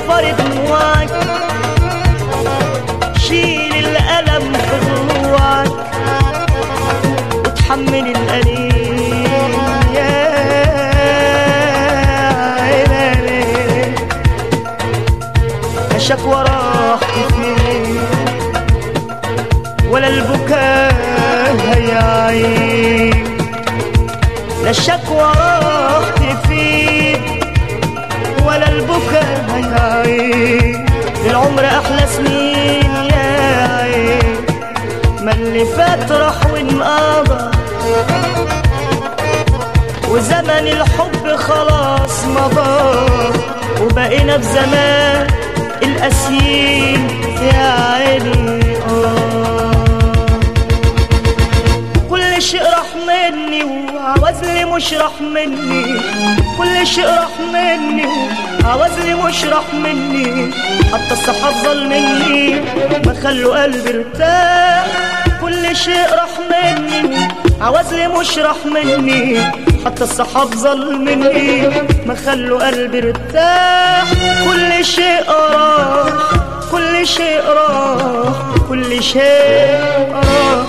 وفر دموعك شيل الألم في ضلوعك وتحمل الأليم يا عيني لا شكوى راحت فين ولا البكاء هيعين لا الشكوى راحت فين ولا البكاء هيعين للعمر احلى سنين يا عين ما اللي فات راح وانقضى وزمن الحب خلاص مضى وبقينا في زمان القاسيين يا عيني آه كل شيء راح مني وعوزلي مش راح مني كل شيء راح مني وعوزلي مش راح مني حتى الصحاب ظل مني ما خلوا قلبي ارتاح كل شيء راح مني عوزلي مش راح مني حتى الصحاب ظل مني ما خلوا قلبي ارتاح كل شيء راح كل شيء راح كل شيء راح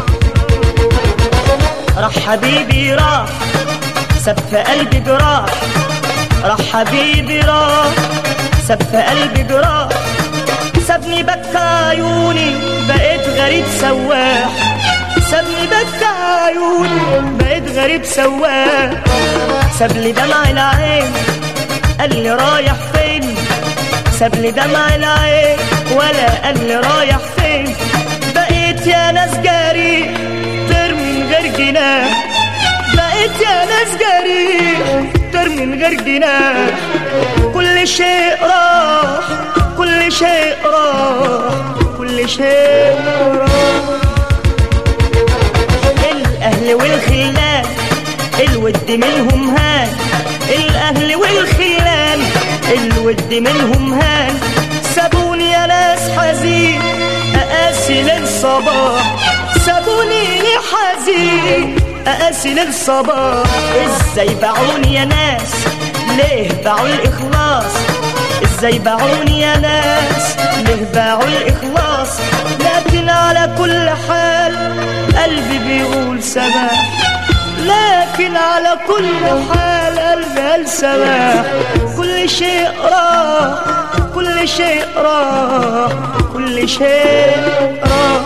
راح حبيبي راح سب في قلبي جراح راح حبيبي راح سب في قلبي جراح سابني بكى عيوني بقيت غريب سواح سابني بكى عيوني بقيت غريب سواح ساب لي دمع العين قال لي رايح فين ساب لي دمع العين ولا قال لي رايح فين بقيت يا ناس جريح طير من غير جناح بقيت يا ناس جريح طير من غير جناح كل شيء راح كل شيء راح كل شيء راح الاهل والخلان الود منهم هان الاهل والخلان الود منهم هان سابوني يا ناس حزين اقاسي للصباح سابوني حزين اقاسي للصباح ازاي باعوني يا ناس ليه باعوا الاخلاص ازاي باعوني يا ناس ليه باعوا الاخلاص لكن على كل حال قلبي بيقول سماح لكن على كل حال قلبي قال سماح كل شيء راح كل شيء راح كل شيء راح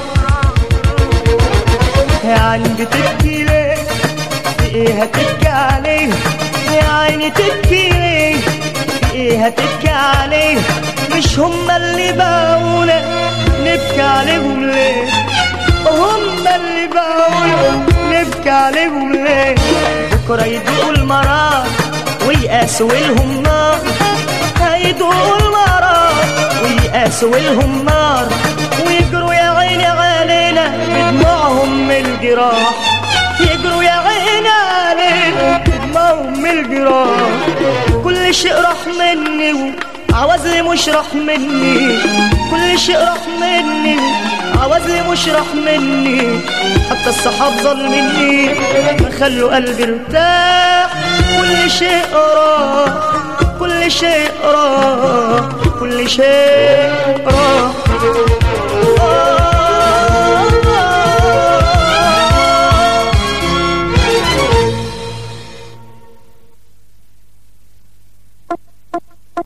يا عيني بتبكي ليه في ايه هتبكي عليه يا عيني تبكي ليه في ايه هتبكي عليه مش هما اللي باعونا نبكي عليهم ليه هما اللي باعونا نبكي عليهم ليه بكرة يدوقوا المرار ويقاسوا لهم نار هيدوقوا المرار ويقاسوا لهم نار ويجروا يا عيني علينا بدموعهم من الجراح يجروا يا عيني علينا بدموعهم من الجراح كل شيء راح مني عوزلي مش راح مني كل شيء راح مني عوزلي مش راح مني حتى الصحاب ظل مني ما خلوا قلبي ارتاح كل شيء راح كل شيء راح كل شيء راح